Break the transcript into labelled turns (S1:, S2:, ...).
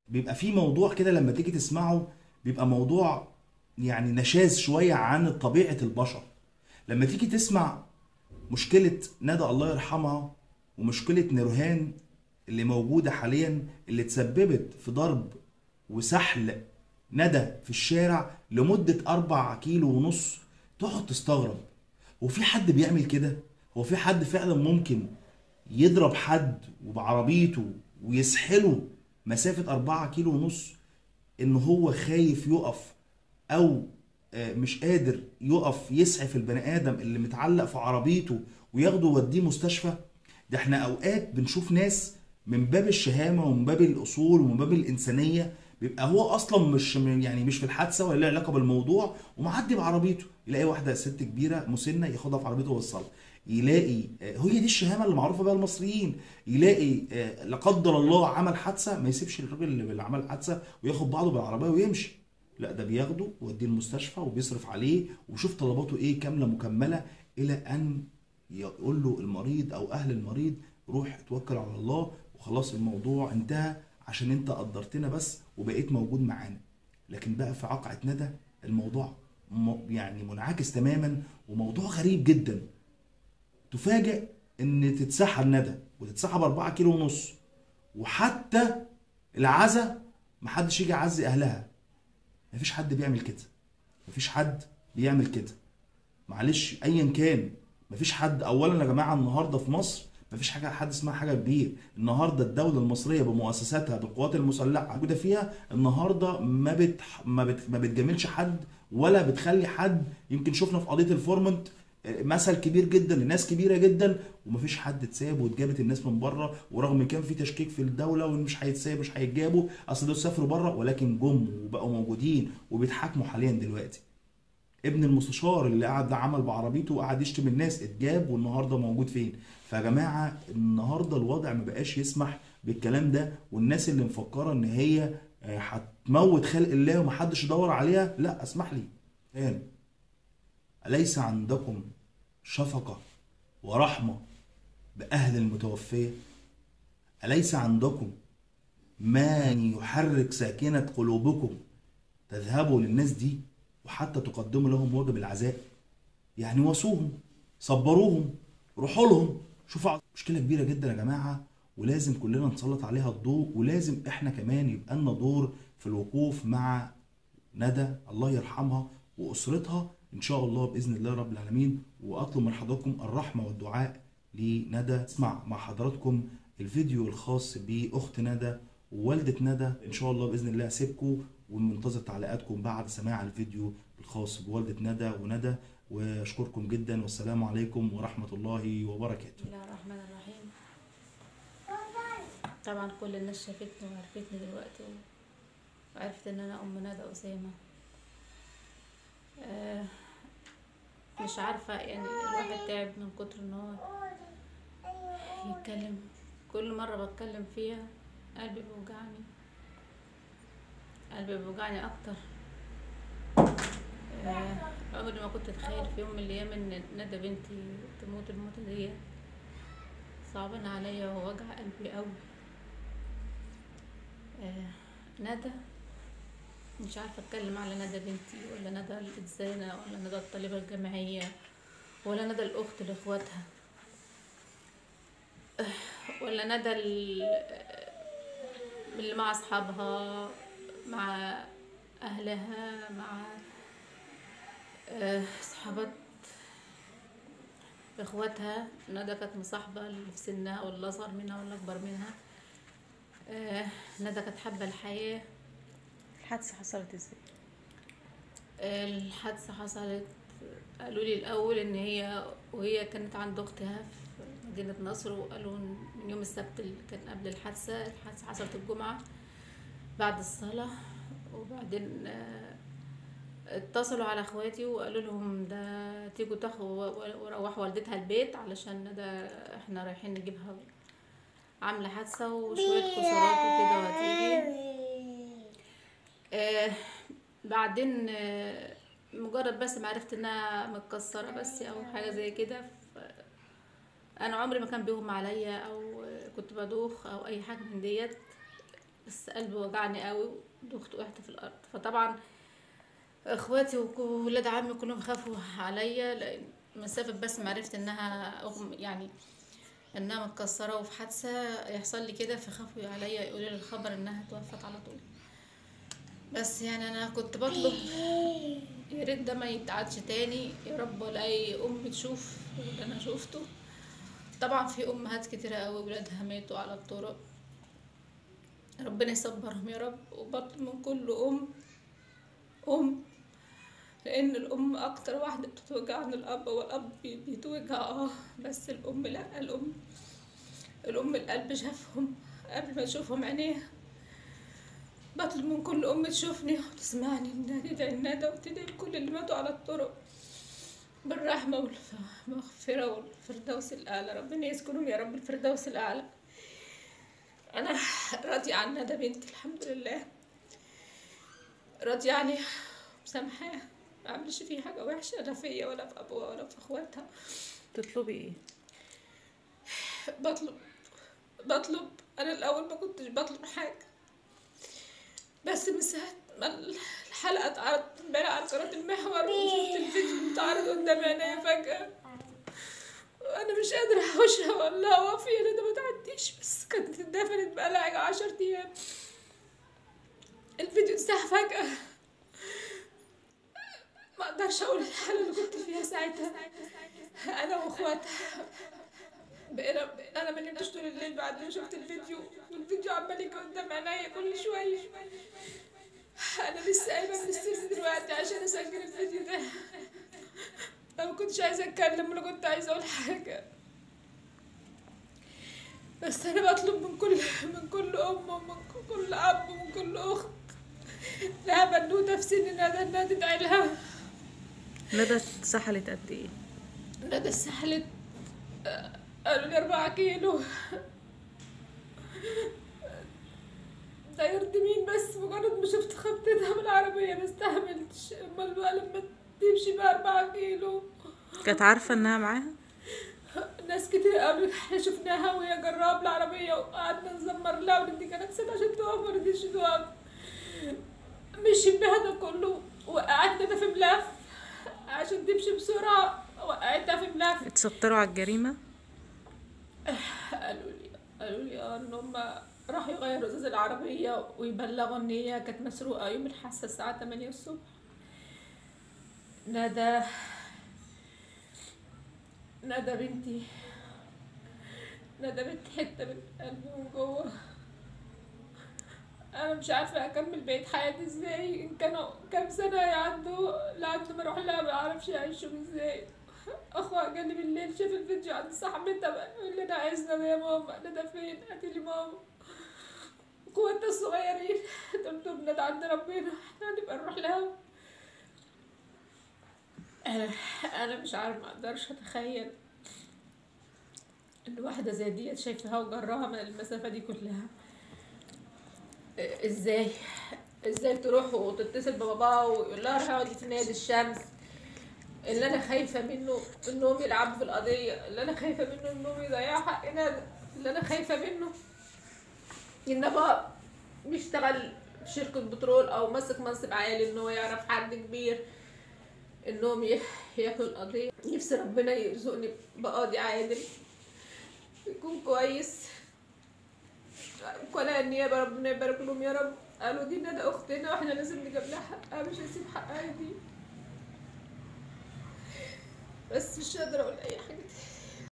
S1: بيبقى في موضوع كده لما تيجي تسمعه بيبقى موضوع يعني نشاز شوية عن طبيعة البشر لما تيجي تسمع مشكلة ندى الله يرحمها ومشكلة نورهان اللي موجودة حاليا اللي تسببت في ضرب وسحل ندى في الشارع لمدة أربع كيلو ونص تقعد تستغرب هو في حد بيعمل كده؟ هو في حد فعلا ممكن يضرب حد وبعربيته ويسحله مسافة أربعة كيلو ونص إن هو خايف يقف أو آه، مش قادر يقف يسعف البني آدم اللي متعلق في عربيته وياخده يوديه مستشفى ده احنا أوقات بنشوف ناس من باب الشهامة ومن باب الأصول ومن باب الإنسانية بيبقى هو اصلا مش يعني مش في الحادثه ولا له علاقه بالموضوع ومعدي بعربيته يلاقي واحده ست كبيره مسنه ياخدها في عربيته ويوصلها يلاقي آه، هي دي الشهامه اللي معروفه بها المصريين يلاقي آه، لا قدر الله عمل حادثه ما يسيبش الراجل اللي عمل حادثه وياخد بعضه بالعربيه ويمشي لا ده بياخده ويوديه المستشفى وبيصرف عليه ويشوف طلباته ايه كامله مكمله الى ان يقول له المريض او اهل المريض روح اتوكل على الله وخلاص الموضوع انتهى عشان انت قدرتنا بس وبقيت موجود معانا لكن بقى في عقعة ندى الموضوع م- يعني منعكس تماما وموضوع غريب جدا تفاجئ ان تتسحب ندى وتتسحب 4 كيلو ونص وحتى العزا محدش يجي يعزي اهلها مفيش حد بيعمل كده مفيش حد بيعمل كده معلش ايا كان مفيش حد اولا يا جماعه النهارده في مصر مفيش حاجه حد اسمها حاجه كبير النهارده الدوله المصريه بمؤسساتها بالقوات المسلحه موجوده فيها النهارده ما بت ما, بت ما بتجاملش حد ولا بتخلي حد يمكن شفنا في قضيه الفورمنت آه، مثل كبير جدا لناس كبيره جدا ومفيش حد اتساب واتجابت الناس من بره ورغم كان في تشكيك في الدوله ومش هيتساب مش هيتجابوا اصل دول سافروا بره ولكن جم وبقوا موجودين وبيتحاكموا حاليا دلوقتي ابن المستشار اللي قعد عمل بعربيته وقعد يشتم الناس اتجاب والنهارده موجود فين فيا جماعه النهارده الوضع ما بقاش يسمح بالكلام ده والناس اللي مفكره ان هي آه، هتموت خلق الله ومحدش يدور عليها لا اسمح لي تاني أليس عندكم شفقة ورحمة بأهل المتوفية أليس عندكم ما يحرك ساكنة قلوبكم تذهبوا للناس دي وحتى تقدموا لهم واجب العزاء يعني واسوهم صبروهم روحوا لهم شوفوا ع- مشكله كبيره جدا يا جماعه ولازم كلنا نسلط عليها الضوء ولازم احنا كمان يبقى لنا دور في الوقوف مع ندى الله يرحمها واسرتها ان شاء الله باذن الله رب العالمين واطلب من حضراتكم الرحمه والدعاء لندى اسمع مع حضراتكم الفيديو الخاص باخت ندى ووالده ندى ان شاء الله باذن الله اسيبكم ومنتظر تعليقاتكم بعد سماع الفيديو الخاص بوالده ندى وندى واشكركم جدا والسلام عليكم ورحمه الله وبركاته
S2: بسم الله الرحمن الرحيم طبعا كل الناس شافتني وعرفتني دلوقتي و- وعرفت ان انا ام ندى اسامه آه مش عارفه يعني الواحد تعب من كتر ان هو يتكلم كل مره بتكلم فيها قلبي بيوجعني قلبي بيوجعني اكتر آه عمري ما كنت اتخيل في يوم من الايام ان ندى بنتي تموت الموتة دي صعبان عليا ووجع قلبي قوي آه ندى مش عارفه اتكلم على ندى بنتي ولا ندى الانسانه ولا ندى الطالبه الجامعيه ولا ندى الاخت لاخواتها آه، ولا ندى ال- اللي مع اصحابها مع اهلها مع آه، صحابات اخواتها ندى كانت مصاحبة اللي في سنها واللي اصغر منها واللي اكبر منها آه، ندى كانت حابة الحياة
S3: الحادثة حصلت ازاي؟
S2: الحادثة حصلت قالوا لي الأول إن هي وهي كانت عند أختها في مدينة نصر وقالوا إن من يوم السبت اللي كان قبل الحادثة الحادثة حصلت الجمعة بعد الصلاة وبعدين آه، اتصلوا على اخواتي وقالوا لهم ده تيجوا تاخدوا وروحوا والدتها البيت علشان ده احنا رايحين نجيبها عاملة حادثة وشوية كسرات وكده وهتيجي آه بعدين آه مجرد بس ما عرفت انها متكسرة بس او حاجة زي كده ف- انا عمري ما كان بيغمى عليا او آه، كنت بدوخ او اي حاجة من ديت بس قلبي وجعني قوي ودخت وقعت في الارض فطبعا اخواتي وولاد عمي كلهم خافوا عليا لان مسافه بس ما عرفت انها أغم يعني انها متكسره وفي حادثه يحصل لي كده فخافوا عليا يقولوا لي الخبر انها توفت على طول بس يعني انا كنت بطلب يا ريت ده ما يتعادش تاني يا رب ولا اي ام تشوف اللي انا شوفته طبعا في امهات كتيرة قوي ولادها ماتوا على الطرق ربنا يصبرهم يا رب وبطلب من كل ام ام لان الام اكتر واحده بتتوجع عن الاب والاب بي- بيتوجع اه بس الام لا الام الام القلب شافهم قبل ما يشوفهم عينيها بطلب من كل ام تشوفني وتسمعني انها تدعي الندى وتدعي لكل اللي ماتوا على الطرق بالرحمة والمغفرة والفردوس الأعلى ربنا يسكنهم يا رب الفردوس الأعلى أنا راضية عن ندى بنتي الحمد لله راضية عنها مسامحاها ما عملش فيه حاجة وحشة لا فيا ولا في أبوها ولا في أخواتها
S3: تطلبي ايه
S2: بطلب بطلب انا الاول ما كنتش بطلب حاجه بس من ساعه ما الحلقه اتعرضت امبارح على قناه المحور وشفت الفيديو متعرض قدام عينيا فجاه انا مش قادره احوشها والله وافي انا ده ما تعديش بس كانت اتدفنت بقالها حاجه عشر ايام الفيديو اتسح فجاه ما اقدرش اقول الحاله اللي كنت فيها ساعتها انا واخواتها بقينا انا ما نمتش طول الليل بعد ما شفت الفيديو والفيديو عمال يجي قدام عينيا كل شويه انا لسه قايمه من السرير دلوقتي عشان اسجل الفيديو ده انا ما كنتش عايزه اتكلم ولا كنت عايزه اقول حاجه بس انا بطلب من كل من كل ام ومن كل اب ومن كل اخت لها بنوته في سن ندى انها تدعي لها
S3: ندى اتسحلت قد ايه
S2: ندى سحلت قالوا لي أربعة كيلو ده يرضي مين بس مجرد ما شفت خبطتها بالعربية ما استحملتش امال بقى لما تمشي بقى أربعة كيلو
S3: كانت عارفه انها معاها
S2: ناس كتير قالوا احنا شفناها وهي جراب العربية وقعدنا نزمر لها ودي كانت سنة عشان تقف ما رضيتش تقف مشي بها ده كله وقعدنا ده في ملف عشان تمشي بسرعة وقعتها في ملف
S3: اتستروا على الجريمه
S2: قالوا لي قالوا لي اه ان هم راحوا يغيروا ازاز العربية ويبلغوا ان هي كانت مسروقة يوم الحادثة الساعة 8 الصبح ندى ندى بنتي ندى بنتي حتة من قلبي من جوه انا مش عارفة اكمل بقية حياتي ازاي ان كانوا كام سنة يعدوا لحد ما اروح لها ما اعرفش يعيشوا ازاي اخوها قال لي بالليل شاف الفيديو عند صاحبتها بقى يقول لي انا عايز ندى يا ماما ندى فين هاتي لي ماما اخواتها الصغيرين قلت لهم ندى عند ربنا احنا هنبقى نروح لها آه، انا مش عارفه ما اقدرش اتخيل ان واحده زي ديت شايفاها وجراها من المسافه دي كلها آه، ازاي ازاي تروح وتتصل بباباها ويقول لها روحي اقعدي في نادي الشمس اللي انا خايفه منه انهم يلعبوا في القضيه اللي انا خايفه منه انهم يضيعوا حقنا اللي انا خايفه منه ان ابقى بيشتغل في شركه بترول او ماسك منصب عالي ان هو يعرف حد كبير انهم ي- ياكلوا القضيه نفسي ربنا يرزقني بقاضي عادل يكون كويس ولا النيابه ربنا يبارك لهم يا رب قالوا دي ندى اختنا واحنا لازم نجيب لها حقها مش هسيب حقها دي بس مش قادره اقول اي حاجه تاني